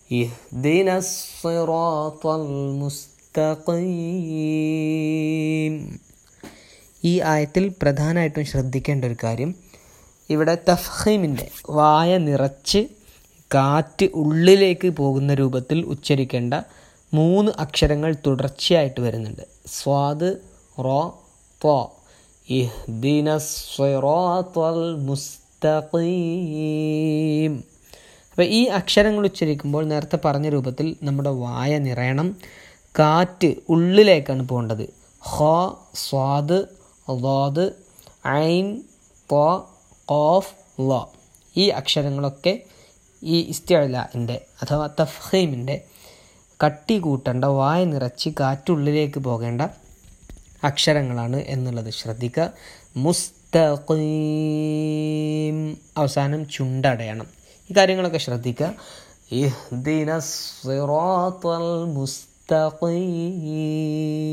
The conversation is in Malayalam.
ഇഹ്ദിന സിറാത്തൽ മുസ്തഖീം ഈ ആയത്തിൽ പ്രധാനമായിട്ടും ശ്രദ്ധിക്കേണ്ട ഒരു കാര്യം ഇവിടെ തഫ്ഹീമിൻ്റെ വായ നിറച്ച് കാറ്റ് ഉള്ളിലേക്ക് പോകുന്ന രൂപത്തിൽ ഉച്ചരിക്കേണ്ട മൂന്ന് അക്ഷരങ്ങൾ തുടർച്ചയായിട്ട് വരുന്നുണ്ട് സ്വാദ് റോ തോ ഇഹ്ദിന സിറാത്തൽ മുസ്തഖീം അപ്പോൾ ഈ അക്ഷരങ്ങൾ ഉച്ചരിക്കുമ്പോൾ നേരത്തെ പറഞ്ഞ രൂപത്തിൽ നമ്മുടെ വായ നിറയണം കാറ്റ് ഉള്ളിലേക്കാണ് പോകേണ്ടത് ഹ സ്വാദ് ലാദ് ഐൻ പോ ഓഫ് ല ഈ അക്ഷരങ്ങളൊക്കെ ഈ ഇസ്തിഅലിൻ്റെ അഥവാ തഫ്ഹീമിൻ്റെ കട്ടി കൂട്ടേണ്ട വായ നിറച്ച് കാറ്റുള്ളിലേക്ക് പോകേണ്ട അക്ഷരങ്ങളാണ് എന്നുള്ളത് ശ്രദ്ധിക്കുക മുസ്തഖീം അവസാനം ചുണ്ടടയണം ഈ കാര്യങ്ങളൊക്കെ ശ്രദ്ധിക്കുക ഇഹ്ദിന സിറാത്തൽ മുസ്തഖീം